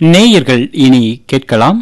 நேயர்கள் இனி கேட்கலாம்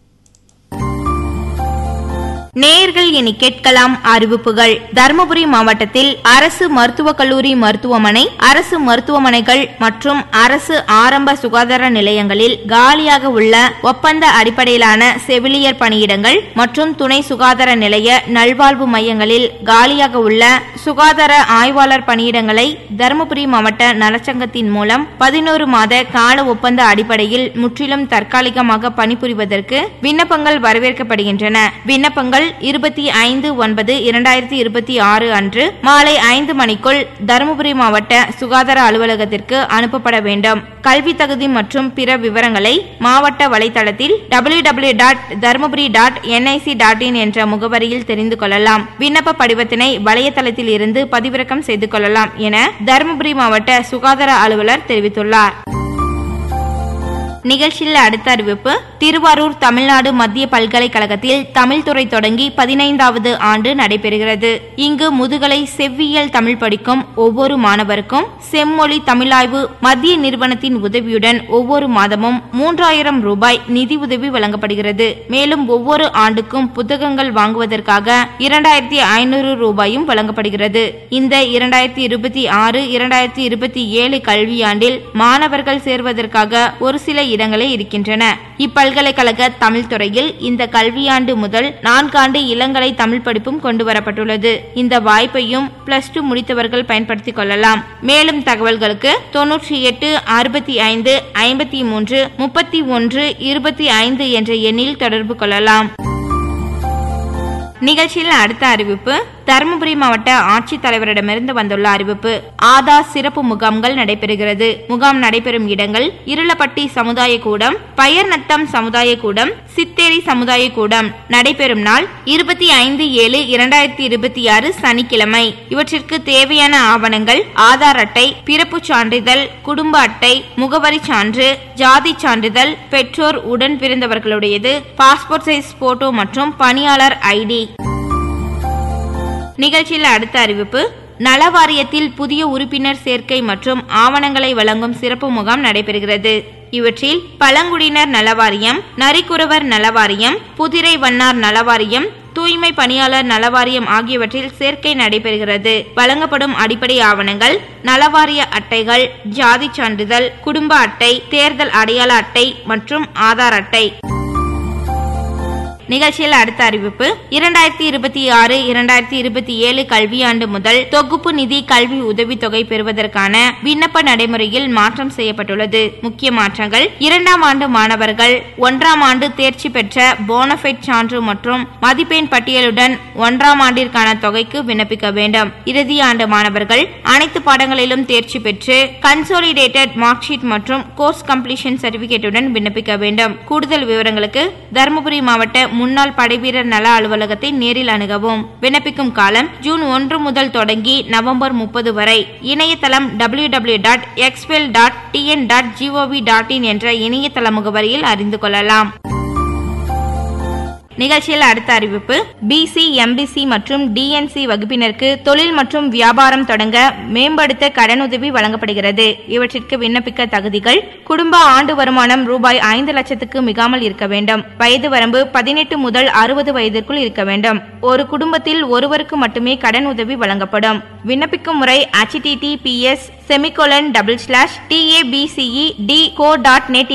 நேயர்கள் இனி கேட்கலாம் அறிவிப்புகள் தருமபுரி மாவட்டத்தில் அரசு மருத்துவக் கல்லூரி மருத்துவமனை அரசு மருத்துவமனைகள் மற்றும் அரசு ஆரம்ப சுகாதார நிலையங்களில் காலியாக உள்ள ஒப்பந்த அடிப்படையிலான செவிலியர் பணியிடங்கள் மற்றும் துணை சுகாதார நிலைய நல்வாழ்வு மையங்களில் காலியாக உள்ள சுகாதார ஆய்வாளர் பணியிடங்களை தருமபுரி மாவட்ட நலச்சங்கத்தின் மூலம் பதினோரு மாத கால ஒப்பந்த அடிப்படையில் முற்றிலும் தற்காலிகமாக பணிபுரிவதற்கு விண்ணப்பங்கள் வரவேற்கப்படுகின்றன விண்ணப்பங்கள் இருபத்தி ஐந்து ஒன்பது இரண்டாயிரத்தி இருபத்தி ஆறு அன்று மாலை ஐந்து மணிக்குள் தருமபுரி மாவட்ட சுகாதார அலுவலகத்திற்கு அனுப்பப்பட வேண்டும் கல்வி தகுதி மற்றும் பிற விவரங்களை மாவட்ட வலைதளத்தில் W W dot Dharmapuri dot NIC dot in என்ற முகவரியில் தெரிந்து கொள்ளலாம் விண்ணப்ப படிவத்தினை வலைத்தளத்தில் இருந்து பதிவிறக்கம் செய்து கொள்ளலாம் என தருமபுரி மாவட்ட சுகாதார அலுவலர் தெரிவித்துள்ளார் நிகழ்ச்சியில் அடுத்த அறிவிப்பு திருவாரூர் தமிழ்நாடு மத்திய பல்கலைக்கழகத்தில் தமிழ் துறை தொடங்கி பதினைந்தாவது ஆண்டு நடைபெறுகிறது இங்கு முதுகலை செவ்வியல் தமிழ் படிக்கும் ஒவ்வொரு மாணவருக்கும் செம்மொழி தமிழாய்வு மத்திய நிறுவனத்தின் உதவியுடன் ஒவ்வொரு மாதமும் மூன்றாயிரம் ரூபாய் நிதி உதவி வழங்கப்படுகிறது மேலும் ஒவ்வொரு ஆண்டுக்கும் புத்தகங்கள் வாங்குவதற்காக இரண்டாயிரத்தி ஐநூறு ரூபாயும் வழங்கப்படுகிறது இந்த இரண்டாயிரத்தி இருபத்தி ஆறு இரண்டாயிரத்தி இருபத்தி ஏழு கல்வியாண்டில் மாணவர்கள் சேர்வதற்காக ஒரு சில இடங்களே இருக்கின்றன இப்பல்கலைக்கழக தமிழ் துறையில் இந்த கல்வியாண்டு முதல் நான்காண்டு இளங்கலை தமிழ் படிப்பும் கொண்டு வரப்பட்டுள்ளது இந்த வாய்ப்பையும் பிளஸ் டூ முடித்தவர்கள் பயன்படுத்திக் கொள்ளலாம் மேலும் தகவல்களுக்கு தொன்னூற்றி எட்டு அறுபத்தி ஐந்து ஐம்பத்தி மூன்று முப்பத்தி ஒன்று இருபத்தி ஐந்து என்ற எண்ணில் தொடர்பு கொள்ளலாம் நிகழ்ச்சியில் அடுத்த அறிவிப்பு தருமபுரி மாவட்ட ஆட்சித்தலைவரிடமிருந்து வந்துள்ள அறிவிப்பு ஆதா சிறப்பு முகாம்கள் நடைபெறுகிறது முகாம் நடைபெறும் இடங்கள் இருளப்பட்டி சமுதாய கூடம் பயர் நத்தம் சமுதாய கூடம் சித்தேரி சமுதாய கூடம் நடைபெறும் நாள் இருபத்தி ஐந்து ஏழு இரண்டாயிரத்தி இருபத்தி ஆறு சனிக்கிழமை இவற்றிற்கு தேவையான ஆவணங்கள் ஆதார் அட்டை பிறப்பு சான்றிதழ் குடும்ப அட்டை முகவரி சான்று ஜாதி சான்றிதழ் பெற்றோர் உடன் பிறந்தவர்களுடையது பாஸ்போர்ட் சைஸ் போட்டோ மற்றும் பணியாளர் ஐடி நிகழ்ச்சியில் அடுத்த அறிவிப்பு நலவாரியத்தில் புதிய உறுப்பினர் சேர்க்கை மற்றும் ஆவணங்களை வழங்கும் சிறப்பு முகாம் நடைபெறுகிறது இவற்றில் பழங்குடியினர் நலவாரியம் நரிக்குறவர் நலவாரியம் புதிரை வண்ணார் நலவாரியம் தூய்மை பணியாளர் நலவாரியம் ஆகியவற்றில் சேர்க்கை நடைபெறுகிறது வழங்கப்படும் அடிப்படை ஆவணங்கள் நலவாரிய அட்டைகள் ஜாதி சான்றிதழ் குடும்ப அட்டை தேர்தல் அடையாள அட்டை மற்றும் ஆதார் அட்டை நிகழ்ச்சியில் அடுத்த அறிவிப்பு இரண்டாயிரத்தி இருபத்தி ஆறு இரண்டாயிரத்தி இருபத்தி ஏழு கல்வியாண்டு முதல் தொகுப்பு நிதி கல்வி உதவித்தொகை பெறுவதற்கான விண்ணப்ப நடைமுறையில் மாற்றம் செய்யப்பட்டுள்ளது முக்கிய மாற்றங்கள் இரண்டாம் ஆண்டு மாணவர்கள் ஒன்றாம் ஆண்டு தேர்ச்சி பெற்ற போனஃபைட் சான்று மற்றும் மதிப்பெண் பட்டியலுடன் ஒன்றாம் ஆண்டிற்கான தொகைக்கு விண்ணப்பிக்க வேண்டும் இறுதி ஆண்டு மாணவர்கள் அனைத்து பாடங்களிலும் தேர்ச்சி பெற்று கன்சோலிடேட்டட் மார்க் ஷீட் மற்றும் கோர்ஸ் கம்ப்ளீஷன் சர்டிபிகேட்டுடன் விண்ணப்பிக்க வேண்டும் கூடுதல் விவரங்களுக்கு தருமபுரி மாவட்ட முன்னாள் படைவீரர் நல அலுவலகத்தை நேரில் அணுகவும் விண்ணப்பிக்கும் காலம் ஜூன் ஒன்று முதல் தொடங்கி நவம்பர் முப்பது வரை இணையதளம் டபிள்யூ டபிள்யூ டாட் எக்ஸ்பெல் dot TN dot GOV dot in என்ற இணையதள முகவரியில் அறிந்து கொள்ளலாம் நிகழ்ச்சியில் அடுத்த அறிவிப்பு பிசி எம்பிசி மற்றும் டிஎன்சி வகுப்பினருக்கு தொழில் மற்றும் வியாபாரம் தொடங்க மேம்படுத்த கடனுதவி வழங்கப்படுகிறது இவற்றிற்கு விண்ணப்பிக்க தகுதிகள் குடும்ப ஆண்டு வருமானம் ரூபாய் ஐந்து லட்சத்துக்கு மிகாமல் இருக்க வேண்டும் வயது வரம்பு பதினெட்டு முதல் அறுபது வயதிற்குள் இருக்க வேண்டும் ஒரு குடும்பத்தில் ஒருவருக்கு மட்டுமே கடன் உதவி வழங்கப்படும் விண்ணப்பிக்கும் முறை https semicolon double slash TABCE D co dot net